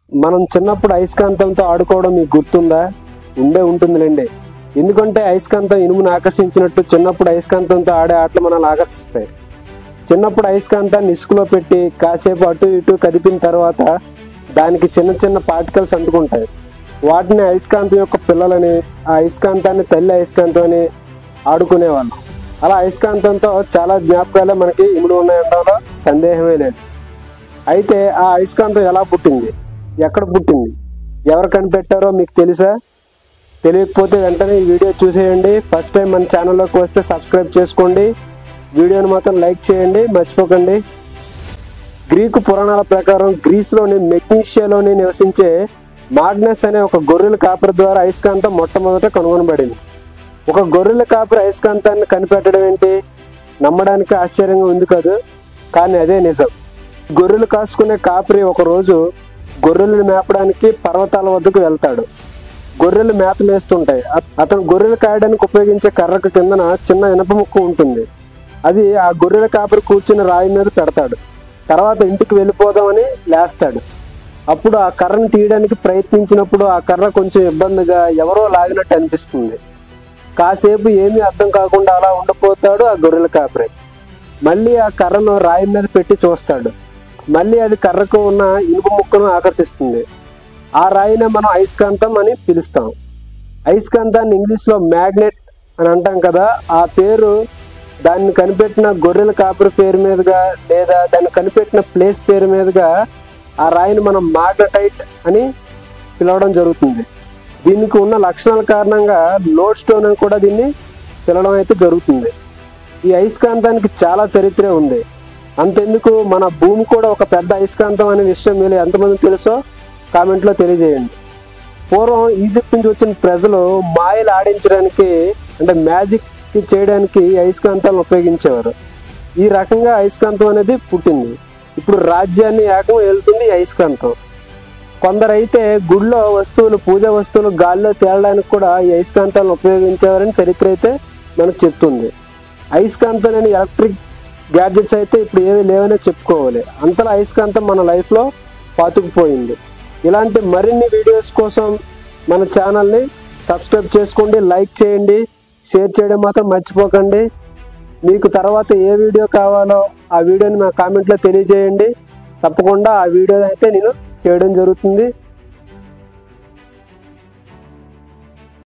మనం చిన్నప్పుడు అయస్కాంతంతో ఆడుకోవడం మీకు గుర్తుందా ఉండే ఉంటుందిలేండి ఎందుకంటే అయస్కాంతం ఇనుమును ఆకర్షించినట్టు చిన్నప్పుడు అయస్కాంతంతో ఆడే ఆటలు మనల్ని ఆకర్షిస్తాయి చిన్నప్పుడు అయస్కాంతాన్ని ఇసుకలో పెట్టి కాసేపు అటు ఇటు కదిపిన తర్వాత దానికి చిన్న చిన్న పార్టికల్స్ అంటుకుంటాయి వాటిని అయస్కాంతం యొక్క పిల్లలని ఆ అయస్కాంతాన్ని తల్లి అయస్కాంతం అని ఆడుకునేవాళ్ళం అలా అయస్కాంతంతో చాలా జ్ఞాపకాలే మనకి ఇముడు ఉన్నాయంటాలో సందేహమే లేదు అయితే ఆ అయస్కాంతం ఎలా పుట్టింది ఎక్కడ పుట్టింది ఎవరు కనిపెట్టారో మీకు తెలుసా తెలియకపోతే వెంటనే ఈ వీడియో చూసేయండి ఫస్ట్ టైం మన ఛానల్లోకి వస్తే సబ్స్క్రైబ్ చేసుకోండి వీడియోని మాత్రం లైక్ చేయండి మర్చిపోకండి గ్రీకు పురాణాల ప్రకారం గ్రీస్లోని మెగ్నీషియాలోని నివసించే మాగ్నస్ అనే ఒక గొర్రెల కాపరి ద్వారా అయస్కాంతం మొట్టమొదట కనుగొనబడింది ఒక గొర్రెల కాపరి అయస్కాంతాన్ని కనిపెట్టడం ఏంటి నమ్మడానికి ఆశ్చర్యంగా ఉంది కాదు కానీ అదే నిజం గొర్రెలు కాసుకునే కాపరి ఒక రోజు గొర్రెలను మేపడానికి పర్వతాల వద్దకు వెళ్తాడు గొర్రెలు మేత మేస్తుంటాయి అత- అతను గొర్రెలు కాయడానికి ఉపయోగించే కర్రకు కిందన చిన్న ఇనప ముక్క ఉంటుంది అది ఆ గొర్రెల కాపరి కూర్చుని రాయి మీద పెడతాడు తర్వాత ఇంటికి వెళ్ళిపోదామని లేస్తాడు అప్పుడు ఆ కర్రను తీయడానికి ప్రయత్నించినప్పుడు ఆ కర్ర కొంచెం ఇబ్బందిగా ఎవరో లాగినట్టు అనిపిస్తుంది కాసేపు ఏమీ అర్థం కాకుండా అలా ఉండిపోతాడు ఆ గొర్రెల కాపరి మళ్ళీ ఆ కర్రను రాయి మీద పెట్టి చూస్తాడు మళ్ళీ అది కర్రకు ఉన్న ఇనుప ముక్కను ఆకర్షిస్తుంది ఆ రాయినే మనం అయస్కాంతం అని పిలుస్తాం అయస్కాంతాన్ని ఇంగ్లీష్లో మ్యాగ్నెట్ అని అంటాం కదా ఆ పేరు దాన్ని కనిపెట్టిన గొర్రెల కాపరి పేరు మీదుగా లేదా దాన్ని కనిపెట్టిన ప్లేస్ పేరు మీదుగా ఆ రాయిని మనం మాగ్నటైట్ అని పిలవడం జరుగుతుంది దీనికి ఉన్న లక్షణాల కారణంగా లోడ్ స్టోన్ అని కూడా దీన్ని పిలవడం అయితే జరుగుతుంది ఈ అయస్కాంతానికి చాలా చరిత్ర ఉంది అంతెందుకు మన భూమి కూడా ఒక పెద్ద అయస్కాంతం అనే విషయం మీరు ఎంతమంది తెలుసో కామెంట్లో తెలియజేయండి పూర్వం ఈజిప్ట్ నుంచి వచ్చిన ప్రజలు మాయలు ఆడించడానికి అంటే మ్యాజిక్ చేయడానికి ఈ అయస్కాంతాలను ఉపయోగించేవారు ఈ రకంగా అయస్కాంతం అనేది పుట్టింది ఇప్పుడు రాజ్యాన్ని ఏకంగా వెళ్తుంది ఈ అయస్కాంతం కొందరైతే గుడిలో వస్తువులు పూజా వస్తువులు గాల్లో తేలడానికి కూడా ఈ అయస్కాంతాలను ఉపయోగించేవారని చరిత్ర అయితే మనకు చెప్తుంది అయస్కాంతం లేని ఎలక్ట్రిక్ గ్యాడ్జెట్స్ అయితే ఇప్పుడు ఏమీ లేవనే చెప్పుకోవాలి అంతలా అయస్కాంతం మన లైఫ్లో పాతుకుపోయింది ఇలాంటి మరిన్ని వీడియోస్ కోసం మన ఛానల్ని సబ్స్క్రైబ్ చేసుకోండి లైక్ చేయండి షేర్ చేయడం మాత్రం మర్చిపోకండి మీకు తర్వాత ఏ వీడియో కావాలో ఆ వీడియోని మా కామెంట్లో తెలియజేయండి తప్పకుండా ఆ వీడియో అయితే నేను చేయడం జరుగుతుంది